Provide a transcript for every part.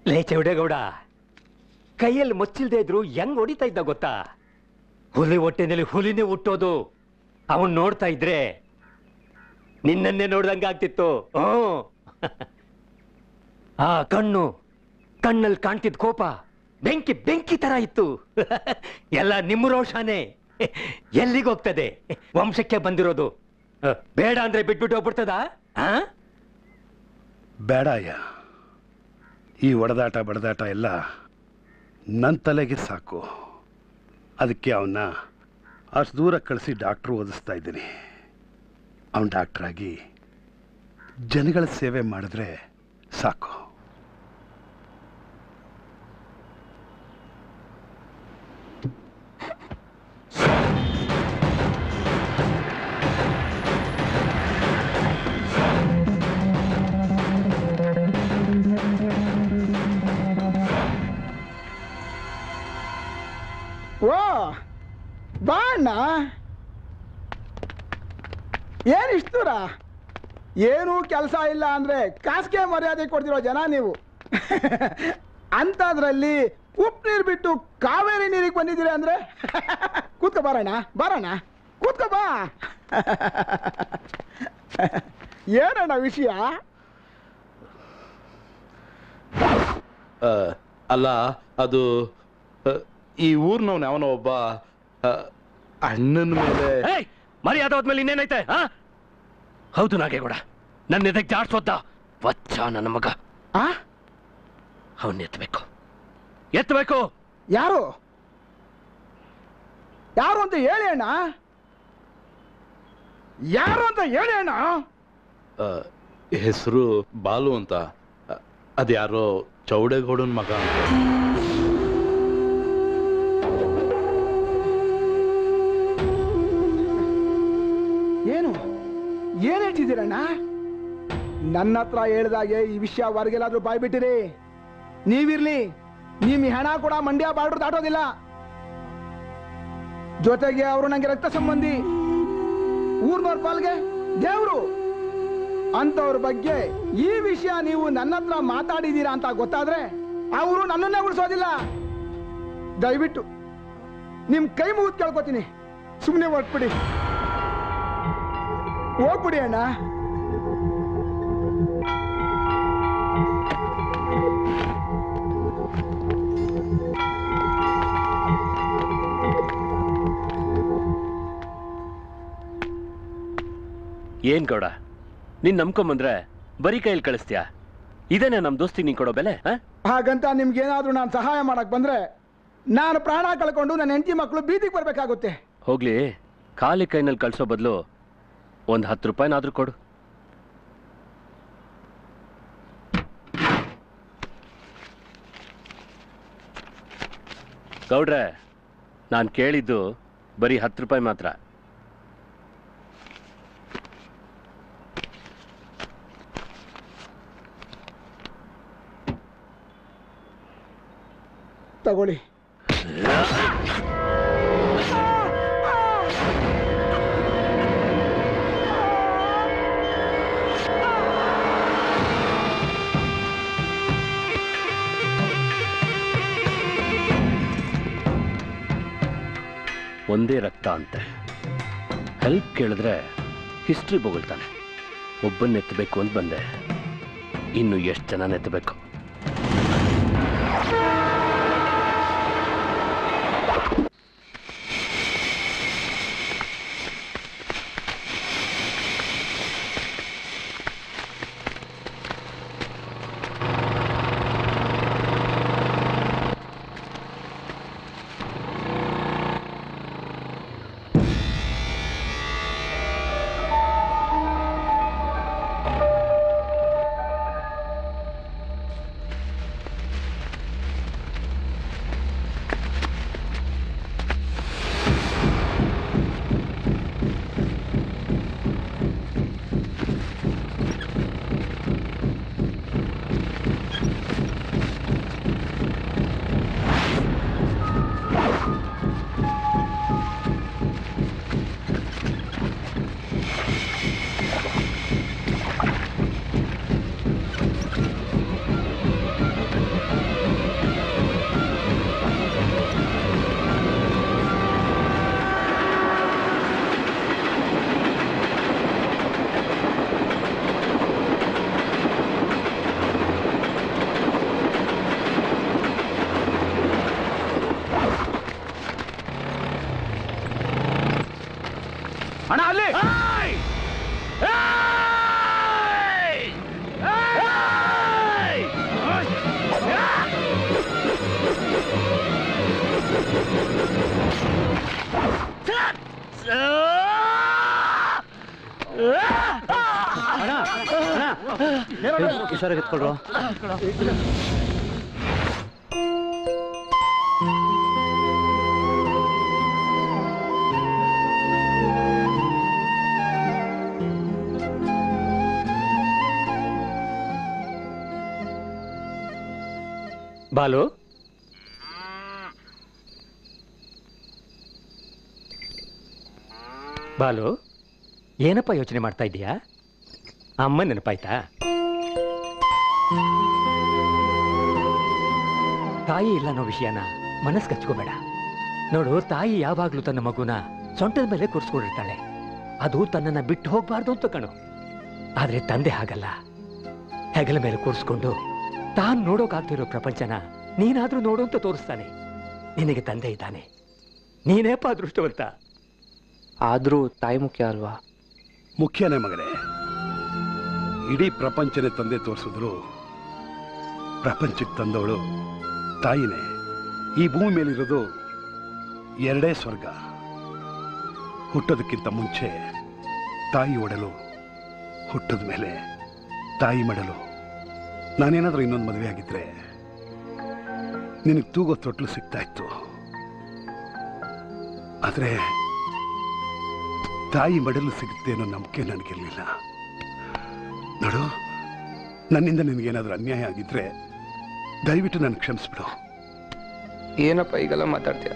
ಲೇ ಚೌಡೇಗೌಡ ಕೈಯಲ್ಲಿ ಮುಚ್ಚಿಲ್ದೇ ಇದ್ರು ಹೆಂಗ್ ಹೊಡಿತಾ ಇದ್ದ ಗೊತ್ತಾ ಹುಲಿ ಹೊಟ್ಟೆನಲ್ಲಿ ಹುಲಿನೇ ಹುಟ್ಟೋದು ಅವನ್ ನೋಡ್ತಾ ಇದ್ರೆ ನಿನ್ನನ್ನೇ ನೋಡ್ದಂಗ ಆಗ್ತಿತ್ತು ಹ್ಞೂ ಆ ಕಣ್ಣು ಕಣ್ಣಲ್ಲಿ ಕಾಣ್ತಿದ್ ಕೋಪ ಬೆಂಕಿ ಬೆಂಕಿ ತರ ಇತ್ತು ಎಲ್ಲ ನಿಮ್ಮ ರೋಷಾನೇ ಎಲ್ಲಿಗೆ ಹೋಗ್ತದೆ ವಂಶಕ್ಕೆ ಬಂದಿರೋದು ಅಹ್, ಬೇಡ ಅಂದ್ರೆ ಬಿಟ್ಬಿಟ್ಟು ಹೋಗ್ಬಿಡ್ತದ ಆ ಬೇಡ ಅಯ್ಯ ಈ ಒಡೆದಾಟ ಬಡದಾಟ ಎಲ್ಲ ನನ್ನ ತಲೆಗೆ ಸಾಕು ಅದಕ್ಕೆ ಅವನ್ನ ಅಷ್ಟು ದೂರ ಕಳಿಸಿ ಡಾಕ್ಟ್ರು ಓದಿಸ್ತಾ ಇದ್ದೀನಿ ಅವನು ಡಾಕ್ಟ್ರಾಗಿ ಜನಗಳ ಸೇವೆ ಮಾಡಿದ್ರೆ ಸಾಕು ಓ ಬಾ ಅಣ್ಣ ಏನು ಇಷ್ಟು ದೂರ ಏನೂ ಕೆಲಸ ಇಲ್ಲ ಅಂದ್ರೆ ಕಾಸಿಗೆ ಮರ್ಯಾದೆ ಕೊಡ್ತಿರೋ ಜನ ನೀವು ಅಂಥದ್ರಲ್ಲಿ ಉಪ್ಪು ನೀರು ಬಿಟ್ಟು ಕಾವೇರಿ ನೀರಿಗೆ ಬಂದಿದ್ದೀರಿ ಅಂದ್ರೆ ಕೂತ್ಕೋ ಬಾರಣ್ಣ ಬಾರಣ್ಣ ಕೂತ್ಕೋ ಬಾ ಏನಣ್ಣ ವಿಷಯ ಆ, ಅಲ್ಲ ಅದು ಆ, ಈ ಊರ್ನವ್ನು ಯಾವನೋ ಒಬ್ಬ ಆ, ಅಣ್ಣನ ಮೇಲೆ ಏಯ್ ಮರ್ಯಾದೆ ಹೋದ್ಮೇಲೆ ಇನ್ನೇನೈತೆ ಆ ಹೌದು ನಾಗೇಗೌಡ ನನ್ನ ಎದಕ್ಕೆ ಜಾಡ್ಸೋದ್ದ ವಚ್ಚ ನನ್ನ ಮಗ ಆ ಅವನ್ನ ಎತ್ತಬೇಕು ಎತ್ತಬೇಕು ಯಾರು ಯಾರು ಅಂತ ಹೇಳಿ ಅಣ್ಣ ಯಾರು ಅಂತ ಹೇಳಿ ಅಣ್ಣ ಹೆಸರು ಬಾಲು ಅಂತ ಆ, ಅದ್ಯಾರೋ ಚೌಡೇಗೌಡನ ಮಗ ಅಂತ ಏನು ಏನ್ ಹೇಳ್ತಿದ್ದೀರಣ್ಣ ನನ್ನ ಹತ್ರ ಹೇಳ್ದಾಗೆ ಈ ವಿಷಯ ಹೊರಗೆಲ್ಲಾದ್ರೂ ಬಾಯ್ಬಿಟ್ಟಿರಿ ನೀವಿರ್ಲಿ ನಿಮ್ ಈ ಹಣ ಕೂಡ ಮಂಡ್ಯ ಬಾರ್ಡರ್ ದಾಟೋದಿಲ್ಲ ಜೊತೆಗೆ ಅವರು ನಂಗೆ ರಕ್ತ ಸಂಬಂಧಿ ಊರ್ನವ್ರ ಪಾಲ್ಗೆ ದೇವ್ರು ಅಂತವ್ರ ಬಗ್ಗೆ ಈ ವಿಷಯ ನೀವು ನನ್ನ ಹತ್ರ ಮಾತಾಡಿದೀರಾ ಅಂತ ಗೊತ್ತಾದ್ರೆ ಅವರು ನನ್ನನ್ನೇ ಉಳಿಸೋದಿಲ್ಲ ದಯವಿಟ್ಟು ನಿಮ್ ಕೈ ಮುಗಿದು ಕೇಳ್ಕೊತೀನಿ ಸುಮ್ಮನೆ ಹೊಟ್ಬಿಡಿ ಹೋಗ್ಬಿಡಿ ಅಣ್ಣ ಏನ್ ಗೌಡ ನೀನ್ ನಂಬ್ಕೊಂಬಂದ್ರೆ ಬರೀ ಕೈಯಲ್ಲಿ ಕಳಿಸ್ತೀಯಾ ಇದೇನೆ ನಮ್ ದೋಸ್ತಿ ನೀನ್ ಕೊಡೋ ಬೆಲೆ ಆ? ಹಾಗಂತ ನಿಮ್ಗೇನಾದ್ರೂ ನಾನು ಸಹಾಯ ಮಾಡಕ್ ಬಂದ್ರೆ ನಾನು ಪ್ರಾಣ ಕಳ್ಕೊಂಡು ನನ್ನ ಹೆಂಡತಿ ಮಕ್ಕಳು ಬೀದಿಗೆ ಬರ್ಬೇಕಾಗುತ್ತೆ ಹೋಗ್ಲಿ ಖಾಲಿ ಕೈನಲ್ಲಿ ಕಳ್ಸೋ ಬದಲು ಒಂದ್ ಹತ್ತು ರೂಪಾಯಿನಾದ್ರೂ ಕೊಡು ಗೌಡ್ರೆ ನಾನು ಕೇಳಿದ್ದು ಬರೀ ಹತ್ತು ರೂಪಾಯಿ ಮಾತ್ರ ತಗೊಳ್ಳಿ ಒಂದೇ ರಕ್ತ ಅಂತೆ ಹೆಲ್ಪ್ ಕೇಳಿದ್ರೆ ಹಿಸ್ಟ್ರಿ ಬೊಗಳ್ತಾನೆ ಒಬ್ಬನ್ನ ಎತ್ತಬೇಕು ಅಂತ ಬಂದೆ ಇನ್ನು ಎಷ್ಟು ಜನ ಎತ್ತಬೇಕು ಹುಷಾರಾಗಿ ಎತ್ಕೊಳ್ರು ಬಾಲು ಬಾಲು ಏನಪ್ಪ ಯೋಚನೆ ಮಾಡ್ತಾ ಇದ್ದೀಯಾ ಅಮ್ಮ ನೆನಪಾಯ್ತಾ ತಾಯಿ ಇಲ್ಲ ಅನ್ನೋ ವಿಷಯನ ಮನಸ್ಸು ಕಚ್ಕೋಬೇಡ ನೋಡು ತಾಯಿ ಯಾವಾಗ್ಲೂ ತನ್ನ ಮಗುನ ಸೊಂಟದ ಮೇಲೆ ಕೂರಿಸ್ಕೊಂಡಿರ್ತಾಳೆ ಅದು ತನ್ನನ್ನ ಬಿಟ್ಟು ಹೋಗ್ಬಾರ್ದು ಅಂತ ಕಣು ಆದ್ರೆ ತಂದೆ ಹಾಗಲ್ಲ ಹೆಗಲ ಮೇಲೆ ಕೂರಿಸ್ಕೊಂಡು ತಾನು ನೋಡೋಕಾಗ್ತಿರೋ ಪ್ರಪಂಚನ ನೀನಾದ್ರೂ ನೋಡು ಅಂತ ತೋರಿಸ್ತಾನೆ ನಿನಗೆ ತಂದೆ ಇದ್ದಾನೆ ನೀನೇಪ್ಪ ಅದೃಷ್ಟವಂತ ಆದ್ರೂ ತಾಯಿ ಮುಖ್ಯ ಅಲ್ವಾ ಮುಖ್ಯನೇ ಮಗನೇ ಇಡೀ ಪ್ರಪಂಚನೇ ತಂದೆ ತೋರಿಸಿದ್ರು ಪ್ರಪಂಚಕ್ಕೆ ತಂದವಳು ತಾಯಿನೇ ಈ ಭೂಮಿ ಮೇಲಿರೋದು ಎರಡೇ ಸ್ವರ್ಗ ಹುಟ್ಟೋದಕ್ಕಿಂತ ಮುಂಚೆ ತಾಯಿ ಒಡಲು ಹುಟ್ಟದ ಮೇಲೆ ತಾಯಿ ಮಡಲು ನಾನೇನಾದ್ರೂ ಇನ್ನೊಂದು ಮದುವೆ ಆಗಿದ್ರೆ ನಿನಗೆ ತೂಗೋ ತೊಟ್ಲು ಸಿಗ್ತಾ ಇತ್ತು ಆದರೆ ತಾಯಿ ಮಡಲು ಸಿಗುತ್ತೆ ಅನ್ನೋ ನಂಬಿಕೆ ನನಗಿರಲಿಲ್ಲ ನೋಡು ನನ್ನಿಂದ ನಿನಗೇನಾದ್ರೂ ಅನ್ಯಾಯ ಆಗಿದ್ರೆ ದಯವಿಟ್ಟು ನನಗೆ ಕ್ಷಮಿಸ್ಬಿಡು ಏನಪ್ಪ ಈಗೆಲ್ಲ ಮಾತಾಡ್ತೀಯ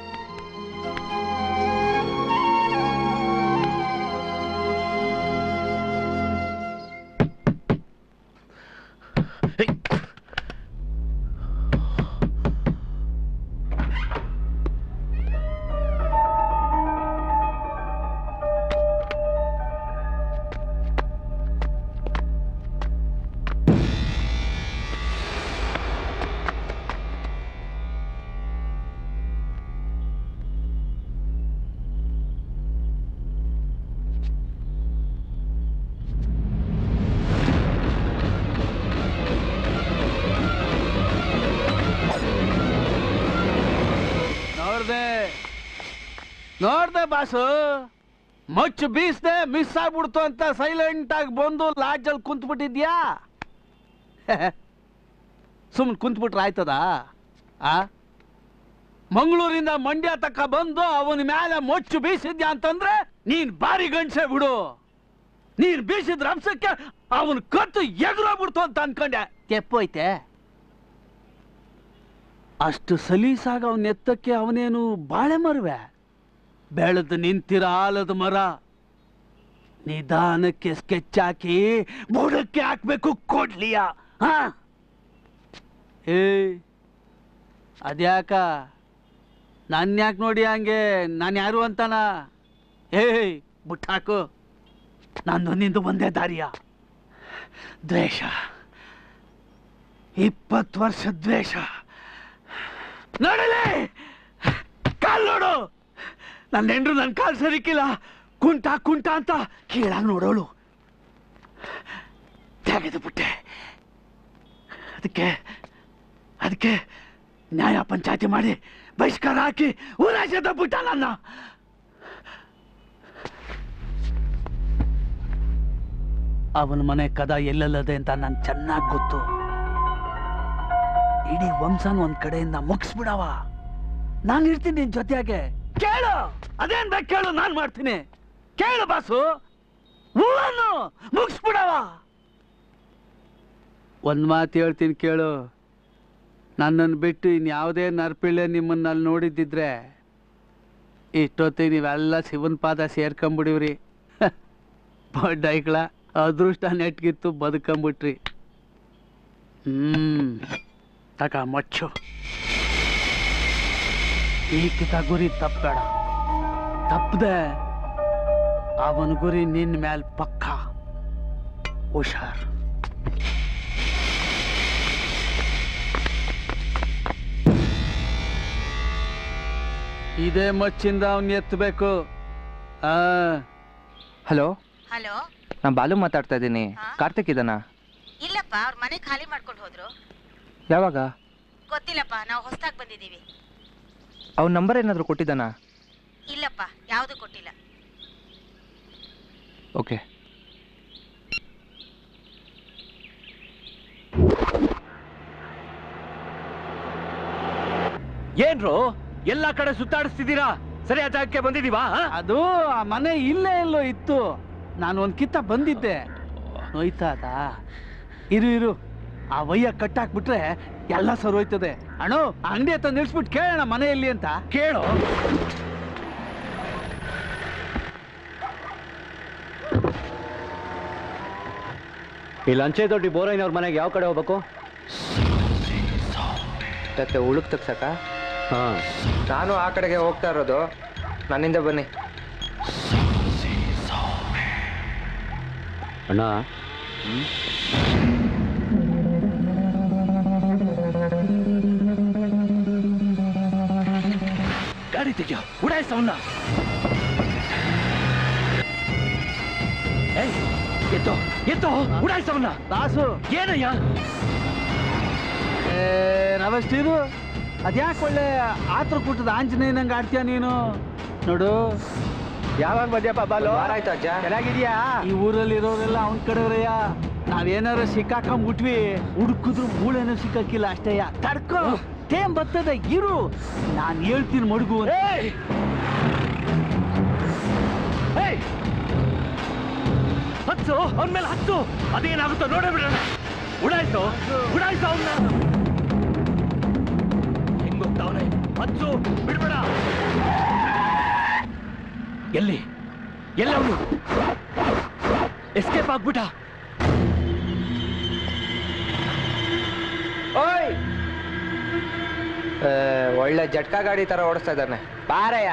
ನೋಡ್ದೆ ನೋಡ್ದೆ ಬಾಸು ಮಚ್ಚು ಬೀಸ್ದೆ ಮಿಸ್ ಆಗ್ಬಿಡ್ತು ಅಂತ ಸೈಲೆಂಟ್ ಆಗಿ ಬಂದು ಲಾಡ್ಜಲ್ಲಿ ಕುಂತ್ಬಿಟ್ಟಿದ್ಯಾ ಸುಮ್ಮನೆ ಕುಂತ್ಬಿಟ್ರೆ ಆಯ್ತದ ಆ ಮಂಗಳೂರಿಂದ ಮಂಡ್ಯ ತಕ್ಕ ಬಂದು ಅವನ ಮೇಲೆ ಮೊಚ್ಚು ಬೀಸಿದ್ಯಾ ಅಂತಂದ್ರೆ ನೀನ್ ಬಾರಿ ಗಂಡ್ಸೆ ಬಿಡು ನೀನ್ ಬೀಸಿದ್ರ ಅಂಶಕ್ಕೆ ಅವನ್ ಕತ್ತು ಎದುರೋಗ್ಬಿಡ್ತು ಅಂತ ಅನ್ಕೊಂಡೆ ತೆಪ್ಪೋಯ್ತೆ ಅಷ್ಟು ಸಲೀಸಾಗ ಅವನ ಎತ್ತಕ್ಕೆ ಅವನೇನು ಬಾಳೆ ಮರವೆ ಬೆಳೆದು ನಿಂತಿರ ಆಲದ ಮರ ನಿಧಾನಕ್ಕೆ ಸ್ಕೆಚ್ ಹಾಕಿ ಬುಡಕ್ಕೆ ಹಾಕ್ಬೇಕು ಕೊಡ್ಲಿಯ ಹಾ ಏ ಅದ್ಯಾಕ ನನ್ನ ಯಾಕೆ ನೋಡಿ ಹಂಗೆ ನಾನು ಯಾರು ಅಂತಾನ ಏಯ್ ಬುಟ್ಟಾಕು ನಂದು ನಿಂದು ಒಂದೇ ದಾರಿಯ ದ್ವೇಷ ಇಪ್ಪತ್ತು ವರ್ಷ ದ್ವೇಷ ನೋಡಲೇ ಕಾಲ್ ನೋಡು ನನ್ನ ಹೆಂಡ್ರು ನನ್ನ ಕಾಲ್ ಸರಿಕಿಲ್ಲ ಕುಂಟ ಕುಂಟ ಅಂತ ಕೀಳಾಗಿ ನೋಡೋಳು ತೆಗೆದು ಬಿಟ್ಟೆ ಅದಕ್ಕೆ ಅದಕ್ಕೆ ನ್ಯಾಯ ಪಂಚಾಯತಿ ಮಾಡಿ ಬಹಿಷ್ಕಾರ ಹಾಕಿ ಊರಾಶದ ಬಿಟ್ಟ ನನ್ನ ಅವನ ಮನೆ ಕದ ಎಲ್ಲೆಲ್ಲದೆ ಅಂತ ನಂಗೆ ಚೆನ್ನಾಗಿ ಗೊತ್ತು ಇಡೀ ವಂಶನ ಒಂದ್ ಕಡೆಯಿಂದ ಮುಗಿಸ್ಬಿಡವ ನಾನು ಇರ್ತೀನಿ ನಿನ್ ಜೊತೆಯಾಗೆ ಕೇಳು ಅದೇನ್ ಬೇಕು ಕೇಳು ನಾನ್ ಮಾಡ್ತೀನಿ ಕೇಳು ಬಾಸು ಹೂವನ್ನು ಮುಗಿಸ್ಬಿಡವ ಒಂದ್ ಮಾತು ಹೇಳ್ತೀನಿ ಕೇಳು ನನ್ನನ್ನು ಬಿಟ್ಟು ಇನ್ಯಾವುದೇ ನರ್ಪಿಳ್ಳೆ ನಿಮ್ಮನ್ನ ಅಲ್ಲಿ ನೋಡಿದ್ದಿದ್ರೆ ಇಷ್ಟೊತ್ತಿಗೆ ನೀವೆಲ್ಲ ಶಿವನ್ ಪಾದ ಸೇರ್ಕೊಂಬಿಡಿವ್ರಿ ಬಡ್ಡೈಕ್ಳ ಅದೃಷ್ಟ ನೆಟ್ಗಿತ್ತು ಬದುಕೊಂಬಿಟ್ರಿ ಹ್ಮ್ ತಕ ಮಚ್ಚು ಈಕಿತ ಗುರಿ ತಪ್ಪಬೇಡ ತಪ್ಪದೆ ಅವನ ಗುರಿ ನಿನ್ನ ಮ್ಯಾಲ್ ಪಕ್ಕ ಹುಷಾರ್ ಇದೇ ಮಚ್ಚಿಂದ ಅವನ್ ಎತ್ತಬೇಕು ಆ ಹಲೋ ಹಲೋ ನಾನು ಬಾಲು ಮಾತಾಡ್ತಾ ಇದ್ದೀನಿ ಹಾ? ಕಾರ್ತಿಕ್ ಇದನ್ನ ಇಲ್ಲಪ್ಪ ಅವ್ರ ಮನೆ ಖಾಲಿ ಮಾಡ್ಕೊಂಡು ಹೋದ್ರು ಯಾವಾಗ ಗೊತ್ತಿಲ್ಲಪ್ಪ ನಾವು ಹೊಸದಾಗಿ ಬಂದಿದ್ದೀವಿ ಅವ್ನ ನಂಬರ್ ಏನಾದರೂ ಕೊಟ್ಟಿದ್ದಾನಾ ಇಲ್ಲಪ್ಪ ಯಾವುದು ಕೊಟ್ಟಿಲ್ಲ ಓಕೆ ಏನ್ರು ಎಲ್ಲಾ ಕಡೆ ಸುತ್ತಾಡಿಸ್ತಿದ್ದೀರಾ ಸರಿಯಾದ ಜಾಗಕ್ಕೆ ಬಂದಿದೀವಾ ಆ? ಅದು ಆ ಮನೆ ಇಲ್ಲೇ ಎಲ್ಲೋ ಇತ್ತು ನಾನು ಒಂದ್ ಕಿತ್ತ ಬಂದಿದ್ದೆ ನೋಯ್ತಾದ ಇರು ಇರು ಆ ವಯ್ಯ ಕಟ್ಟಾಕ್ಬಿಟ್ರೆ ಎಲ್ಲ ಸರೋಯ್ತದೆ ಅಣ್ಣು ಅಂಗಡಿ ಹತ್ರ ನಿಲ್ಸ್ಬಿಟ್ಟು ಕೇಳೋಣ ಮನೆಯಲ್ಲಿ ಅಂತ ಕೇಳು ಈ ಲಂಚೆ ದೊಡ್ಡಿ ಬೋರೈನವ್ರ ಮನೆಗೆ ಯಾವ ಕಡೆ ಹೋಗ್ಬೇಕು ಮತ್ತೆ ಉಳುಕ್ ತಗ್ಸಕ ಹಾಂ ನಾನು ಆ ಕಡೆಗೆ ಹೋಗ್ತಾ ಇರೋದು ನನ್ನಿಂದ ಬನ್ನಿ ಅಣ್ಣ ಗಾಡಿ ತೆಗಿಯೋ ಉಡಾಯಿಸವನ್ನ ಎತ್ತೋ ಎತ್ತೋ ಉಡಾಯಿಸವನ್ನ ದಾಸು ಏನಯ್ಯ ಏ, ರವಷ್ಟಿರು ಅದ್ಯಾಕೆ ಒಳ್ಳೆ ಆತ್ರ ಕೂಟದ ಆಂಜನೇಯನಂಗೆ ಆಡ್ತೀಯ ನೀನು ನೋಡು ಯಾವಾಗ ಬಂದ್ಯಪ್ಪ ಬಾಲು ಆಯ್ತು ಅಜ್ಜ ಚೆನ್ನಾಗಿದ್ಯಾ ಈ ಊರಲ್ಲಿ ಇರೋರೆಲ್ಲ ಅವನ ಕಡೆಯವರಯ್ಯ ನಾವೇನಾರ ಸಿಕ್ಕಾಕೊಂಡ್ಬಿಟ್ವಿ ಹುಡುಕಿದ್ರು ಮೂಳೆನೂ ಸಿಕ್ಕಕ್ಕಿಲ್ಲ ಅಷ್ಟೇಯ ತಡ್ಕೋ ಟೇಮ್ ಬರ್ತದೆ ಇರು ನಾನು ಹೇಳ್ತೀನಿ ಮಡುಗು ಅಂತ. ಏಯ್! ಏಯ್! ಹತ್ತು ಅವನ ಮೇಲೆ ಹತ್ತು ಅದೇನಾಗುತ್ತೋ ನೋಡೇ ಬಿಡೋಣ ಉಡಾಯಿಸು ಉಡಾಯಿಸು ಅವನ್ನ ಹೆಂಗೋಗ್ತಾವನೆ ಹತ್ತು ಬಿಡ್ಬೇಡ ಎಲ್ಲಿ ಎಲ್ಲವನು ಎಸ್ಕೇಪ್ ಆಗ್ಬಿಟ್ಟ ಓಯ್ ಏ, ಒಳ್ಳೆ ಜಟ್ಕಾ ಗಾಡಿ ತರ ಓಡಿಸ್ತಾ ಇದ್ದಾನೆ ಬಾರಯ್ಯ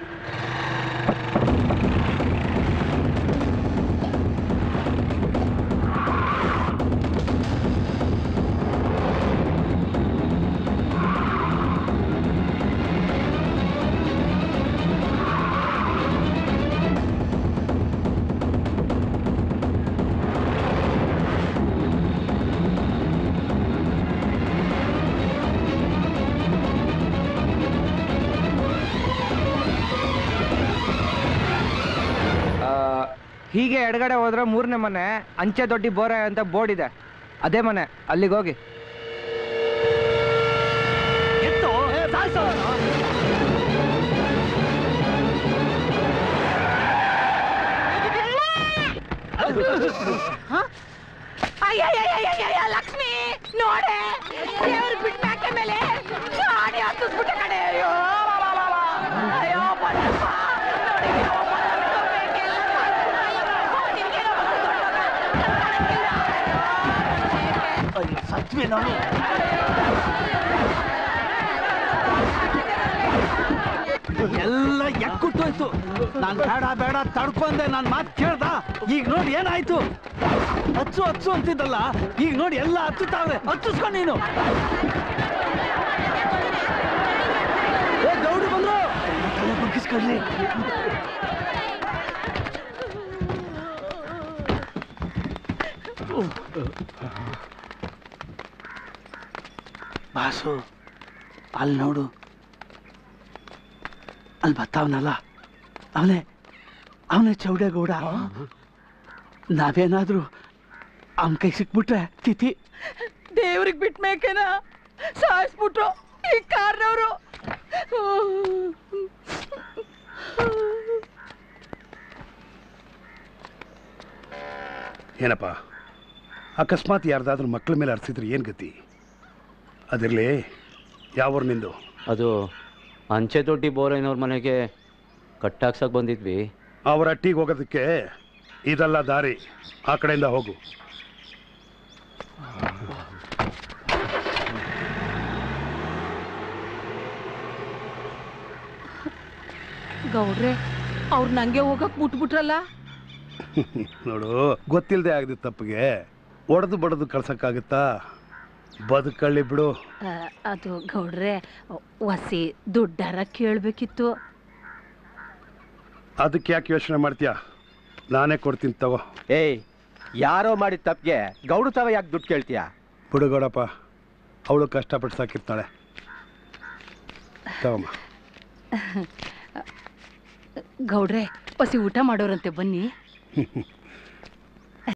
ಆ, ಹೀಗೆ ಎಡಗಡೆ ಹೋದ್ರೆ ಮೂರನೇ ಮನೆ ಅಂಚೆ ದೊಡ್ಡಿ ಬೋರೆ ಅಂತ ಬೋರ್ಡ್ ಇದೆ ಅದೇ ಮನೆ ಅಲ್ಲಿಗೆ ಹೋಗಿ ಎತ್ತು ಸಾಯ್ಸು ಅವ್ನ. ಅಯ್ಯಯ್ಯಯ್ಯಯ್ಯಯ್ಯ, ಲಕ್ಷ್ಮಿ ನೋಡೆ ದೇವ್ರ ಬಿಟ್ಟ ಮ್ಯಾಕೆ ಮೇಲೆ ಗಾಡಿ ಹತ್ತಿಸ್ಬಿಟ್ಟೆ ಕಡೆ ಅಯ್ಯೋ ಅಯ್ಯೋ ಬಂದಪ್ಪ ನೋಡಿ, ಅಯ್ಯೋ, ಬಂದಪ್ಪ, ಬೇಕೆಲ್ಲ ಅಯ್ಯೋ, ನಿನ್ಗೇನೋ ಗೊತ್ತು ದೊಡ್ಡವ್ರೆ, ನನ್ ಕಾಣಕ್ಕಿಲ್ಲ. ಅಯ್ಯೋ, ಸತ್ವೆ ನಾವು ಎಲ್ಲ ಎಕ್ಕುಟ್ಟೋಯ್ತು ನಾನು ಬೇಡ ಬೇಡ ತಡ್ಕೊಂಡೆ ನಾನು ಮಾತು ಕೇಳ್ದ ಈಗ ನೋಡಿ ಏನಾಯ್ತು ಹಚ್ಚು ಹಚ್ಚು ಅಂತಿದ್ದಲ್ಲ ಈಗ ನೋಡಿ ಎಲ್ಲ ಹತ್ತುತ್ತಾವೆ ಹಚ್ಚಿಸ್ಕೊಂಡು ನೀನು ಏ ಗೌಡಿ ಬಂದ್ರು ತಲೆ ಬಗ್ಗಿಸ್ಕೊಳ್ಳಿ ಬಾಸು ಅಲ್ಲಿ ನೋಡು ಅಲ್ಲಿ ಬರ್ತಾವನಲ್ಲ ಅವನೇ ಅವನೇ ಚೌಡೇಗೌಡ ನಾವೇನಾದ್ರೂ ಅವನ ಕೈ ಸಿಕ್ಬಿಟ್ರೆ ತಿಥಿ ದೇವ್ರಿಗೆ ಬಿಟ್ಟ ಮೇಕೆನ ಸಾಯಿಸ್ಬಿಟ್ರು ಈ ಕಾರ್ನವರು ಏನಪ್ಪ ಅಕಸ್ಮಾತ್ ಯಾರ್ದಾದ್ರೂ ಮಕ್ಕಳ ಮೇಲೆ ಅರ್ಸಿದ್ರೆ ಏನು ಗತಿ ಅದಿರಲಿ ಯಾವ ನಿಂದು ಅದು ಅಂಚೆ ದೊಡ್ಡಿ ಬೋರೈನವ್ರ ಮನೆಗೆ ಕಟ್ಟಾಕ್ಸಕ್ ಬಂದಿದ್ವಿ ಅವರ ಅಟ್ಟಿಗೆ ಹೋಗೋದಕ್ಕೆ ಇದಲ್ಲ ದಾರಿ ಆ ಕಡೆಯಿಂದ ಹೋಗು ಗೌಡ್ರೆ ಅವ್ರು ನಂಗೆ ಹೋಗಕ್ ಮುಟ್ಬಿಟ್ರಲ್ಲ ನೋಡು ಗೊತ್ತಿಲ್ಲದೆ ಆಗದೆ ತಪ್ಪಿಗೆ ಒಡೆದು ಬಡದು ಕಳ್ಸಕ್ಕಾಗುತ್ತಾ ಬದುಕಳ್ಳಿ ಬಿಡು ಆ, ಅದು ಗೌಡ್ರೆ ವಸಿ ದುಡ್ಡಾರ ಕೇಳ್ಬೇಕಿತ್ತು ಅದಕ್ಕೆ ಯಾಕೆ ಯೋಚನೆ ಮಾಡ್ತೀಯಾ ನಾನೇ ಕೊಡ್ತೀನಿ ತಗೋ ಏಯ್ ಯಾರೋ ಮಾಡಿದ ತಪ್ಪಿಗೆ ಗೌಡು ತಾವ ಯಾಕೆ ದುಡ್ಡು ಕೇಳ್ತೀಯ ಬಿಡುಗಡಪ್ಪ ಅವಳು ಕಷ್ಟಪಟ್ಟು ಸಾಕಿರ್ತಾಳೆ ತಗೊಮ್ಮ ಗೌಡ್ರೆ ವಸಿ ಊಟ ಮಾಡೋರಂತೆ ಬನ್ನಿ